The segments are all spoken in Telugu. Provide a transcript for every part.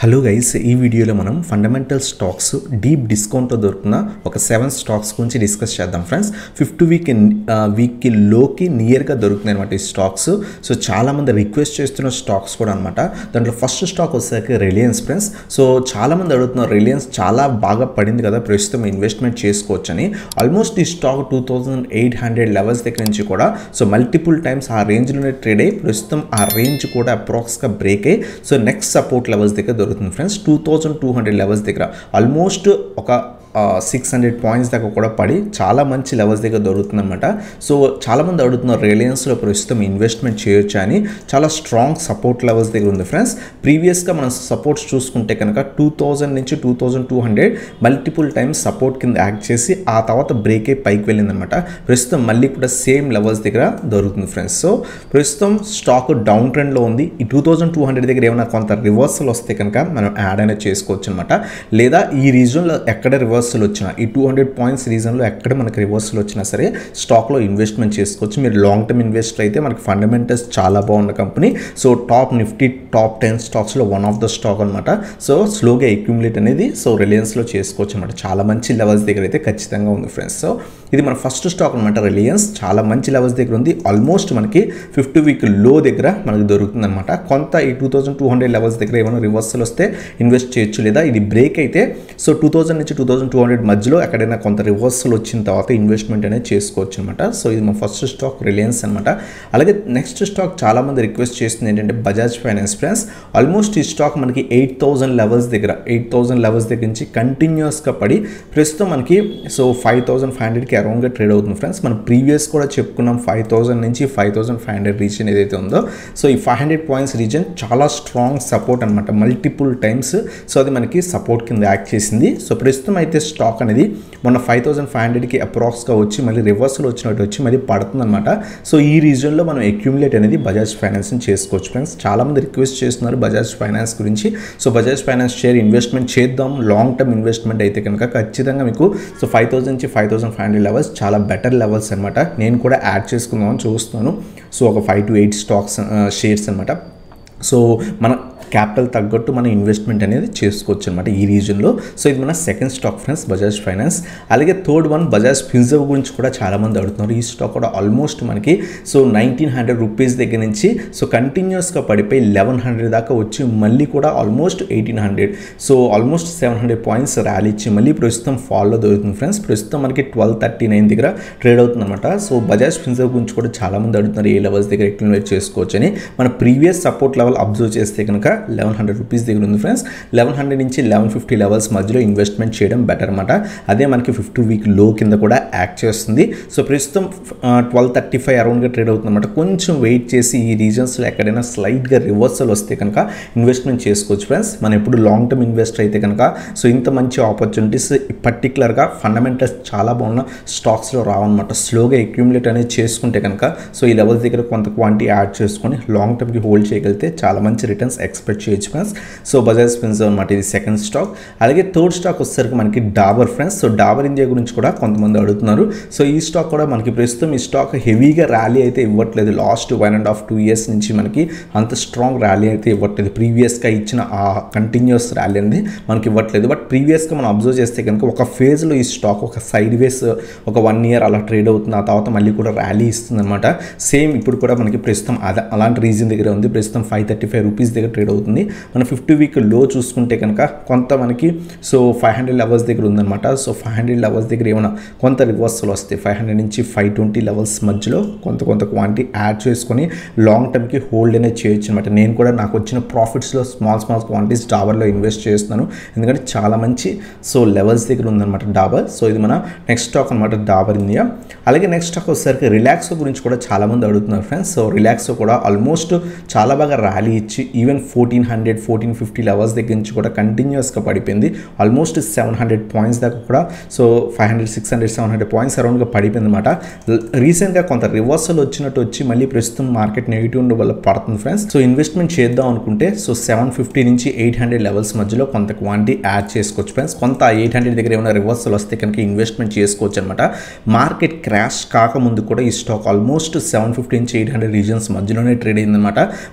హలో గైస్ ఈ వీడియోలో మనం ఫండమెంటల్ స్టాక్స్ డీప్ డిస్కౌంట్తో దొరుకుతున్న ఒక సెవెన్ స్టాక్స్ గురించి డిస్కస్ చేద్దాం ఫ్రెండ్స్ ఫిఫ్త్ వీక్ వీక్కి లోకి నియర్గా దొరుకుతున్నాయి అనమాట ఈ స్టాక్స్ సో చాలామంది రిక్వెస్ట్ చేస్తున్న స్టాక్స్ కూడా అనమాట దాంట్లో ఫస్ట్ స్టాక్ వచ్చేసరికి రిలయన్స్ ఫ్రెండ్స్ సో చాలామంది అడుగుతున్నారు రిలయన్స్ చాలా బాగా పడింది కదా ప్రస్తుతం ఇన్వెస్ట్మెంట్ చేసుకోవచ్చని ఆల్మోస్ట్ ఈ stock two thousand eight hundred levels దగ్గర నుంచి కూడా సో మల్టిపుల్ టైమ్స్ ఆ రేంజ్లోనే ట్రేడ్ అయ్యి ప్రస్తుతం ఆ రేంజ్ కూడా అప్రాక్స్గా బ్రేక్ అయ్యి సో నెక్స్ట్ సపోర్ట్ లెవెల్స్ దగ్గర దొరుకుతుంది friends two thousand two hundred levels దగ్గర ఆల్మోస్ట్ ఒక సిక్స్ హండ్రెడ్ పాయింట్స్ దాకా కూడా పడి చాలా మంచి లెవెల్స్ దగ్గర దొరుకుతుంది అనమాట సో చాలామంది అడుగుతున్నారు రిలయన్స్లో ప్రస్తుతం ఇన్వెస్ట్మెంట్ చేయొచ్చా అని చాలా స్ట్రాంగ్ సపోర్ట్ లెవెల్స్ దగ్గర ఉంది ఫ్రెండ్స్ ప్రీవియస్గా మనం సపోర్ట్స్ చూసుకుంటే కనుక టూ థౌజండ్ నుంచి two thousand two hundred multiple times support కింద యాక్ట్ చేసి ఆ తర్వాత బ్రేక్ అయి పైకి వెళ్ళిందనమాట ప్రస్తుతం మళ్ళీ కూడా సేమ్ లెవెల్స్ దగ్గర దొరుకుతుంది ఫ్రెండ్స్ సో ప్రస్తుతం స్టాక్ డౌన్ ట్రెండ్లో ఉంది ఈ టూ థౌజండ్ టూ హండ్రెడ్ దగ్గర ఏమైనా కొంత రివర్సల్ వస్తే కనుక మనం యాడ్ అనేది చేసుకోవచ్చు అనమాట లేదా ఈ రీజన్లో ఎక్కడ రివర్సల్ వచ్చినా ఈ టూ హండ్రెడ్ పాయింట్స్ రీజన్లో ఎక్కడ మనకి రివర్సల్ వచ్చినా సరే స్టాక్లో ఇన్వెస్ట్మెంట్ చేసుకోవచ్చు మీరు లాంగ్ టర్మ్ ఇన్వెస్టర్ అయితే మనకి ఫండమెంటల్స్ చాలా బాగున్న company so top Nifty top ten స్టాక్స్లో వన్ ఆఫ్ ద స్టాక్ అనమాట సో స్లోగా అక్యుములేట్ అనేది సో రిలయన్స్లో చేసుకోవచ్చు అనమాట చాలా మంచి లెవెల్స్ దగ్గర అయితే ఖచ్చితంగా ఉంది ఫ్రెండ్స్ సో ఇది మన ఫస్ట్ స్టాక్ అనమాట రిలయన్స్ చాలా మంచి లెవెల్స్ దగ్గర ఉంది ఆల్మోస్ట్ మనకి ఫిఫ్టీ వీక్ లో దగ్గర మనకి దొరుకుతుంది అనమాట కొంత ఈ two thousand two hundred levels దగ్గర ఏమైనా రివర్సల్ వస్తే ఇన్వెస్ట్ చేయొచ్చు లేదా ఇది బ్రేక్ అయితే సో టూ థౌసండ్ నుంచి టూ థౌసండ్ టూ హండ్రెడ్ మధ్యలో ఎక్కడైనా కొంత రివర్సల్ వచ్చిన తర్వాత ఇన్వెస్ట్మెంట్ అనేది చేసుకోవచ్చు అనమాట సో ఇది మా ఫస్ట్ స్టాక్ రిలయన్స్ అనమాట అలాగే నెక్స్ట్ స్టాక్ చాలా మంది రిక్వెస్ట్ చేస్తుంది ఏంటంటే బజాజ్ ఫైనాన్స్ ఫ్రెండ్స్ ఆల్మోస్ట్ ఈ స్టాక్ మనకి ఎయిట్ థౌసండ్ లెవెల్స్ దగ్గర ఎయిట్ థౌసండ్ లెవెల్స్ దగ్గర నుంచి కంటిన్యూస్గా పడి ప్రస్తుతం మనకి సో ఫైవ్ థౌసండ్ ఫైవ్ హండ్రెడ్కి అరౌండ్గా ట్రేడ్ అవుతుంది ఫ్రెండ్స్ మనం ప్రీవియస్ కూడా చెప్పుకున్నాం ఫైవ్ థౌసండ్ నుంచి five thousand five hundred region ఏదైతే ఉందో సో ఈ ఫైవ్ హండ్రెడ్ పాయింట్స్ రీజన్ చాలా స్ట్రాంగ్ సపోర్ట్ అనమాట మల్టిపుల్ టైమ్స్ సో అది మనకి సపోర్ట్ కింద యాక్ట్ చేసింది సో ప్రస్తుతం అయితే స్టాక్ అనేది మొన్న ఫైవ్ థౌసండ్ ఫైవ్ హండ్రెడ్కి అప్రాక్స్గా వచ్చి మళ్ళీ రివర్సల్ వచ్చినట్టు వచ్చి మళ్ళీ పడుతుందన్నమాట సో ఈ రీజన్లో మనం అక్యూములేట్ అనేది బజాజ్ ఫైనాన్స్ని చేసుకోవచ్చు ఫ్రెండ్స్ చాలామంది రిక్వెస్ట్ చేస్తున్నారు బజాజ్ ఫైనాన్స్ గురించి so Bajaj Finance share investment చేద్దాం లాంగ్ టర్మ్ ఇన్వెస్ట్మెంట్ అయితే కనుక ఖచ్చితంగా మీకు సో ఫైవ్ థౌసండ్ నుంచి five thousand five hundred levels చాలా బెటర్ లెవెల్స్ అనమాట నేను కూడా యాడ్ చేసుకుందామని చూస్తున్నాను సో ఒక five to eight stocks shares అనమాట సో మన క్యాపిటల్ తగ్గట్టు మన ఇన్వెస్ట్మెంట్ అనేది చేసుకోవచ్చు అనమాట ఈ రీజన్లో సో ఇది మన second stock friends Bajaj Finance అలాగే థర్డ్ వన్ బజాజ్ ఫిన్జర్వ్ గురించి కూడా చాలామంది అడుగుతున్నారు ఈ స్టాక్ కూడా ఆల్మోస్ట్ మనకి సో నైన్టీన్ హండ్రెడ్ రూపీస్ దగ్గర నుంచి సో కంటిన్యూస్గా పడిపోయి లెవెన్ హండ్రెడ్ దాకా వచ్చి మళ్ళీ కూడా almost eighteen hundred so almost seven hundred points rally ఇచ్చి మళ్ళీ ప్రస్తుతం ఫాల్లో దొరుకుతుంది ఫ్రెండ్స్ ప్రస్తుతం మనకి ట్వెల్వ్ థర్టీ నైన్ దగ్గర ట్రేడ్ అవుతుంది అనమాట సో బజాజ్ ఫిన్జర్వ్ గురించి కూడా చాలామంది అడుగుతున్నారు ఏ లెవెల్స్ దగ్గర ఎక్టివేట్ చేసుకోవచ్చు అని మన ప్రీవియస్ సపోర్ట్ లెవెల్ అబ్జర్వ్ చేస్తే కనుక లెవెన్ హండ్రెడ్ రూపీస్ దగ్గర ఉంది ఫ్రెండ్స్ లెవెన్ హండ్రెడ్ నుంచి లెవెన్ ఫిఫ్టీ లెవెల్స్ మధ్యలో ఇన్వెస్ట్మెంట్ చేయడం బెటర్ అనమాట అదే మనకి ఫిఫ్టీ వీక్ లో కింద కూడా యాక్ట్ చేస్తుంది సో ప్రస్తుతం ట్వెల్వ్ థర్టీ ఫైవ్ అరౌండ్గా ట్రేడ్ అవుతుంది అనమాట కొంచెం వెయిట్ చేసి ఈ రీజన్స్లో ఎక్కడైనా స్లైట్గా రివర్సల్ వస్తే కనుక ఇన్వెస్ట్మెంట్ చేసుకోవచ్చు ఫ్రెండ్స్ మనం ఎప్పుడు లాంగ్ టర్మ్ ఇన్వెస్టర్ అయితే కనుక సో ఇంత మంచి ఆపర్చునిటీస్ పర్టికులర్గా ఫండమెంటల్స్ చాలా బాగున్న స్టాక్స్లో రావన్నమాట స్లోగా అక్యూములేట్ అనేది చేసుకుంటే కనుక సో ఈ లెవెల్స్ దగ్గర కొంత క్వాంటిటీ యాడ్ చేసుకొని లాంగ్ టర్మ్కి హోల్డ్ చేయగలిగితే చాలా మంచి రిటర్న్స్ ఎక్స్పెక్ట్ చేయొచ్చు ఫ్రెండ్స్ సో బజాజ్ ఫిన్స్ అనమాట ఇది సెకండ్ స్టాక్ అలాగే థర్డ్ స్టాక్ వచ్చేసరికి మనకి Dabur friends so Dabur India గురించి కూడా కొంతమంది అడుగుతున్నారు సో ఈ స్టాక్ కూడా మనకి ప్రస్తుతం ఈ స్టాక్ హెవీగా ర్యాలీ అయితే ఇవ్వట్లేదు last one and half two years నుంచి మనకి అంత స్ట్రాంగ్ ర్యాలీ అయితే ఇవ్వట్లేదు ప్రీవియస్గా ఇచ్చిన ఆ కంటిన్యూస్ ర్యాలీ అనేది మనకి ఇవ్వట్లేదు బట్ ప్రీవియస్గా మనం అబ్జర్వ్ చేస్తే కనుక ఒక ఫేజ్లో ఈ స్టాక్ ఒక సైడ్ వేస్ ఒక వన్ ఇయర్ అలా ట్రేడ్ అవుతుంది ఆ తర్వాత మళ్ళీ కూడా ర్యాలీ ఇస్తుంది అనమాట సేమ్ ఇప్పుడు కూడా మనకి ప్రస్తుతం అదే అలాంటి రీజన్ దగ్గర ఉంది ప్రస్తుతం ఫైవ్ థర్టీ ఫైవ్ రూపీస్ దగ్గర ట్రేడ్ అవుతుంది మన ఫిఫ్టీ వీక్ లో చూసుకుంటే కనుక కొంత మనకి సో ఫైవ్ హండ్రెడ్ లెవెల్స్ దగ్గర ఉందన్నమాట సో ఫైవ్ హండ్రెడ్ లెవెల్స్ దగ్గర ఏమైనా కొంత రివర్సల్ వస్తాయి ఫైవ్ హండ్రెడ్ నుంచి ఫైవ్ ట్వంటీ లెవెల్స్ మధ్యలో కొంత కొంత క్వాంటిటీ యాడ్ చేసుకొని లాంగ్ టర్మ్కి హోల్డ్ అనేది చేయొచ్చు అనమాట నేను కూడా నాకు వచ్చిన ప్రాఫిట్స్లో స్మాల్ స్మాల్ క్వాంటిటీస్ డాబర్లో ఇన్వెస్ట్ చేస్తున్నాను ఎందుకంటే చాలా మంచి సో లెవెల్స్ దగ్గర ఉందన్నమాట డాబర్ సో ఇది మన నెక్స్ట్ స్టాక్ అనమాట డాబర్ ఇండియా అలాగే నెక్స్ట్ స్టాక్ వచ్చేసరికి రిలాక్సో గురించి కూడా చాలామంది అడుగుతున్నారు ఫ్రెండ్స్ సో రిలాక్సో కూడా ఆల్మోస్ట్ చాలా బాగా ర్యాలీ ఇచ్చి even fourteen hundred fourteen fifty levels దగ్గర నుంచి కూడా కంటిన్యూస్గా పడిపోయింది ఆల్మోస్ట్ సెవెన్ హండ్రెడ్ పాయింట్స్ దాకా కూడా so five hundred six hundred seven hundred points అరౌండ్గా పడిపోయింది అనమాట రీసెంట్గా కొంత రివర్సల్ వచ్చినట్టు వచ్చి మళ్ళీ ప్రస్తుతం మార్కెట్ నెగిటివ్ ఉండడం వల్ల పడుతుంది ఫ్రెండ్స్ సో ఇన్వెస్ట్మెంట్ చేద్దాం అనుకుంటే సో సెవెన్ ఫిఫ్టీ నుంచి ఎయిట్ హండ్రెడ్ లెవెల్స్ మధ్యలో కొంత క్వాంటిటీ యాడ్ చేసుకోవచ్చు ఫ్రెండ్స్ కొంత ఎయిట్ హండ్రెడ్ దగ్గర ఏమైనా రివర్సల్ వస్తే కనుక ఇన్వెస్ట్మెంట్ చేసుకోవచ్చు అనమాట మార్కెట్ క్రాష్ కాకముందు కూడా ఈ స్టాక్ ఆల్మోస్ట్ సెవెన్ ఫిఫ్టీ నుంచి ఎయిట్ హండ్రెడ్ రీజన్స్ మధ్యలోనే ట్రేడ్ అయిందనమాట మల్టిపుల్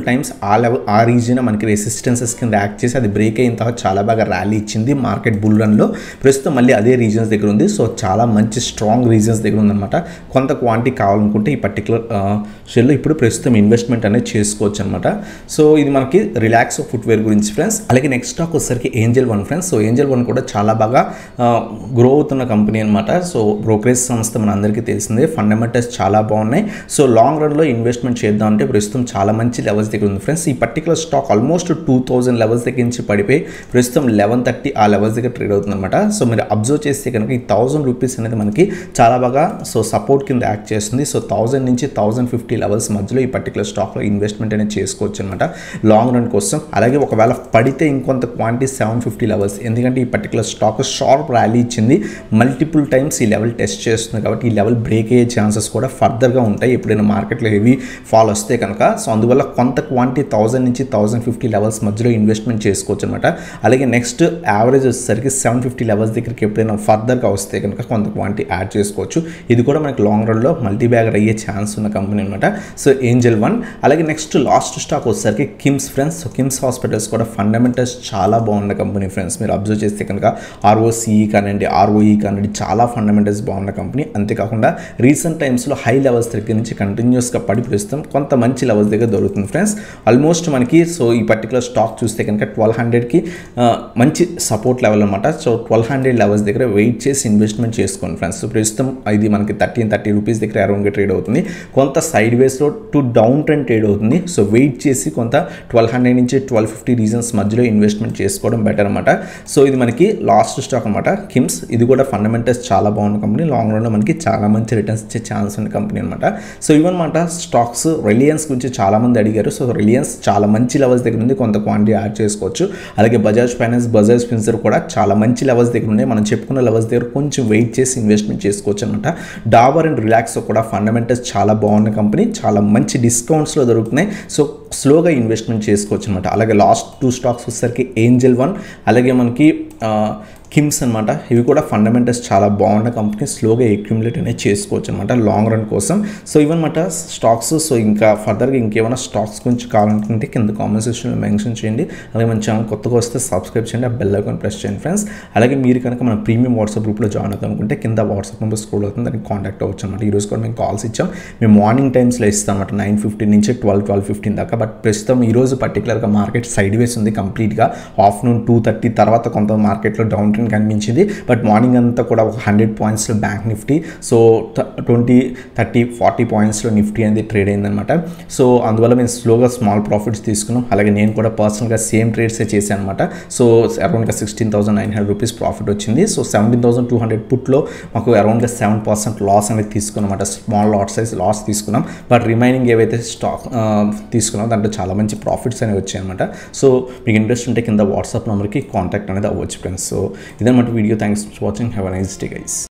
టైమ్స్ ఆ లెవెల్ ఆ రీజియన్ మనకి రెసిస్టెన్సెస్ కింద యాక్ట్ చేసి అది బ్రేక్ అయిన తర్వాత చాలా బాగా ర్యాలీ ఇచ్చింది మార్కెట్ బుల్ రన్లో ప్రస్తుతం మళ్ళీ అదే రీజన్స్ దగ్గర ఉంది సో చాలా మంచి స్ట్రాంగ్ రీజన్స్ దగ్గర ఉందన్నమాట కొంత క్వాంటిటీ కావాలనుకుంటే ఈ పర్టికులర్ షెల్లో ఇప్పుడు ప్రస్తుతం ఇన్వెస్ట్మెంట్ అనేది చేసుకోవచ్చు అనమాట సో ఇది మనకి రిలాక్స్ ఫుట్వేర్ గురించి ఫ్రెండ్స్ అలాగే నెక్స్ట్ స్టాక్ వచ్చేసరికి Angel One friends so Angel One కూడా చాలా బాగా గ్రో అవుతున్న కంపెనీ అనమాట సో బ్రోకరేజ్ సంస్థ మన అందరికీ తెలిసిందే ఫండమెంటల్స్ చాలా బాగున్నాయి సో లాంగ్ రన్లో ఇన్వెస్ట్మెంట్ చేద్దాం అంటే ప్రస్తుతం చాలా మంచి లెవెల్స్ దగ్గర ఉంది ఫ్రెండ్స్ ఈ particular stock almost two thousand levels దగ్గర నుంచి పడిపోయి ప్రస్తుతం లెవెన్ థర్టీ ఆ లెవెల్స్ దగ్గర ట్రేడ్ అవుతుంది అనమాట సో మీరు అబ్జర్వ్ చేస్తే కనుక ఈ థౌసండ్ రూపీస్ అనేది మనకి చాలా బాగా సో సపోర్ట్ కింద యాక్ట్ చేస్తుంది సో థౌసండ్ నుంచి థౌసండ్ ఫిఫ్టీ లెవెల్స్ మధ్యలో ఈ పర్టికులర్ స్టాక్లో ఇన్వెస్ట్మెంట్ అనేది చేసుకోవచ్చు అనమాట లాంగ్ రన్ కోసం అలాగే ఒకవేళ పడితే ఇంకొంత క్వాంటిటీ సెవెన్ ఫిఫ్టీ లెవెల్స్ ఎందుకంటే ఈ పర్టికులర్ స్టాక్ షార్ప్ ర్యాలీ ఇచ్చింది మల్టిపుల్ టైమ్స్ ఈ లెవెల్ టెస్ట్ చేస్తుంది కాబట్టి ఈ లెవెల్ బ్రేక్ అయ్యే ఛాన్సెస్ కూడా ఫర్దర్గా ఉంటాయి ఎప్పుడైనా మార్కెట్లో హెవీ ఫాల్ వస్తే కనుక సో అందువల్ల కొంత క్వాంటిటీ థౌసండ్ నుంచి థౌసండ్ ఫిఫ్టీ లెవెల్స్ మధ్యలో ఇన్వెస్ట్మెంట్ చేసుకోవచ్చు అనమాట అలాగే నెక్స్ట్ యావరేజ్ వచ్చేసరికి సెవెన్ ఫిఫ్టీ లెవెల్స్ దగ్గరికి ఎప్పుడైనా ఫర్దర్గా వస్తే కనుక కొంత క్వాంటిటీ యాడ్ చేసుకోవచ్చు ఇది కూడా మనకి లాంగ్ రన్లో మల్టీ బ్యాగర్ అయ్యే ఛాన్స్ ఉన్న కంపెనీ అనమాట సో ఏంజల్ వన్ అలాగే నెక్స్ట్ లాస్ట్ స్టాక్ వచ్చేసరికి KIMS friends so KIMS hospitals కూడా ఫండమెంటల్స్ చాలా బాగున్న కంపెనీ ఫ్రెండ్స్ మీరు అబ్జర్వ్ చేస్తే కనుక ఆర్ఓసిఈ కానివ్వండి ఆర్ఓఈ కానివ్వండి చాలా ఫండమెంటల్స్ బాగున్న కంపెనీ అంతేకాకుండా రీసెంట్ టైమ్స్లో హై లెవెల్స్ దగ్గర నుంచి కంటిన్యూస్గా పడి ప్రస్తుతం కొంత మంచి లెవెల్స్ దగ్గర దొరుకుతుంది ఫ్రెండ్స్ ఆల్మోస్ట్ మనకి సో ఈ పర్టికులర్ స్టాక్ చూస్తే కనుక ట్వెల్వ్ హండ్రెడ్కి మంచి సపోర్ట్ లెవెల్ అనమాట సో ట్వెల్వ్ హండ్రెడ్ లెవెల్స్ దగ్గర వెయిట్ చేసి ఇన్వెస్ట్మెంట్ చేసుకోండి ఫ్రెండ్స్ సో ప్రస్తుతం ఇది మనకి థర్టీన్ థర్టీ రూపీస్ దగ్గర అరౌండ్గా ట్రేడ్ అవుతుంది కొంత సైడ్ వేస్లో టు డౌన్ ట్రెండ్ ట్రేడ్ అవుతుంది సో వెయిట్ చేసి కొంత ట్వెల్వ్ హండ్రెడ్ నుంచి ట్వెల్వ్ ఫిఫ్టీ రీజన్స్ మధ్యలో ఇన్వెస్ట్మెంట్ చేసుకోవడం బెటర్ అనమాట సో ఇది మనకి లాస్ట్ స్టాక్ అనమాట కిమ్స్ ఇది కూడా ఫండమెంటల్స్ చాలా బాగున్న కంపెనీ లాంగ్ రన్లో మనకి చాలా మంచి రిటర్న్స్ ఇచ్చే ఛాన్స్ ఉన్న కంపెనీ అనమాట సో ఇవన్నమాట స్టాక్స్ రిలయన్స్ గురించి చాలా మంది అడిగారు సో రిలయన్స్ చాలా మంచి లెవెల్స్ దగ్గర ఉంది కొంత క్వాంటిటీ యాడ్ చేసుకోవచ్చు అలాగే బజాజ్ ఫైనాన్స్ బజాజ్ ఫిన్సర్ కూడా చాలా మంచి లెవెల్స్ దగ్గర ఉన్నాయి మనం చెప్పుకున్న లెవెల్స్ దగ్గర కొంచెం వెయిట్ చేసి ఇన్వెస్ట్మెంట్ చేసుకోవచ్చు అనమాట డాబర్ అండ్ రిలాక్స్ కూడా ఫండమెంటల్స్ చాలా బాగున్న కంపెనీ చాలా మంచి డిస్కౌంట్స్లో దొరుకుతున్నాయి సో స్లోగా ఇన్వెస్ట్మెంట్ చేసుకోవచ్చు అనమాట అలాగే లాస్ట్ టూ స్టాక్స్ వచ్చేసరికి ఏంజల్ వన్ అలాగే మనకి కిమ్స్ అనమాట ఇవి కూడా ఫండమెంటల్స్ చాలా బాగున్న కంపెనీ స్లోగా అక్యుములేట్ అనేది చేసుకోవచ్చు అనమాట లాంగ్ రన్ కోసం సో ఇవన్నమాట స్టాక్స్ సో ఇంకా ఫర్దర్గా ఇంకేమైనా స్టాక్స్ గురించి కావాలనుకుంటే కింద కామెంట్ సెక్షన్లో మెన్షన్ చేయండి అలాగే మన ఛానల్ కొత్తగా వస్తే సబ్స్క్రైబ్ చేయండి ఆ బెల్ ఐకాన్ ప్రెస్ చేయండి ఫ్రెండ్స్ అలాగే మీరు కనుక మన ప్రీమియం వాట్సాప్ గ్రూప్లో జాయిన్ అవుతాం అనుకుంటే కింద వాట్సాప్ నెంబర్ స్క్రోల్ అవుతుంది దానికి కాంటాక్ట్ అవ్వచ్చు అనమాట ఈరోజు కూడా మేము కాల్స్ ఇచ్చాం మేము మార్నింగ్ టైమ్స్లో ఇస్తాం అనమాట నైన్ ఫిఫ్టీన్ నుంచి ట్వెల్వ్ ట్వెల్వ్ ఫిఫ్టీన్ దాకా బట్ ప్రస్తుతం ఈరోజు పర్టికులర్గా మార్కెట్ సైడ్ వేస్ ఉంది కంప్లీట్గా ఆఫ్టర్నూన్ టూ థర్టీ తర్వాత కొంత మార్కెట్లో డౌన్ ట్రెండ్ కనిపించింది బట్ మార్నింగ్ అంతా కూడా ఒక హండ్రెడ్ పాయింట్స్లో bank Nifty so twenty thirty forty పాయింట్స్లో నిఫ్టీ అనేది ట్రేడ్ అయిందనమాట సో అందువల్ల మేము స్లోగా స్మాల్ ప్రాఫిట్స్ తీసుకున్నాం అలాగే నేను కూడా పర్సనల్గా సేమ్ ట్రేడ్సే చేశాను అనమాట సో అరౌండ్గా sixteen thousand nine hundred rupees profit వచ్చింది so seventeen thousand two hundred పుట్లో మాకు అరౌండ్గా సెవెన్ పర్సెంట్ లాస్ అనేది తీసుకున్నాం అనమాట స్మాల్ లాట్ సైజ్ లాస్ తీసుకున్నాం బట్ రిమైనింగ్ ఏవైతే స్టాక్ తీసుకున్నాం దాంట్లో చాలా మంచి ప్రాఫిట్స్ అనేవి వచ్చాయి అనమాట సో మీకు ఇంట్రెస్ట్ ఉంటే కింద వాట్సాప్ నెంబర్కి కాంటాక్ట్ అనేది అవ్వచ్చు ఫ్రెండ్స్ సో ఇదన్నమాట video thanks for watching have a nice day guys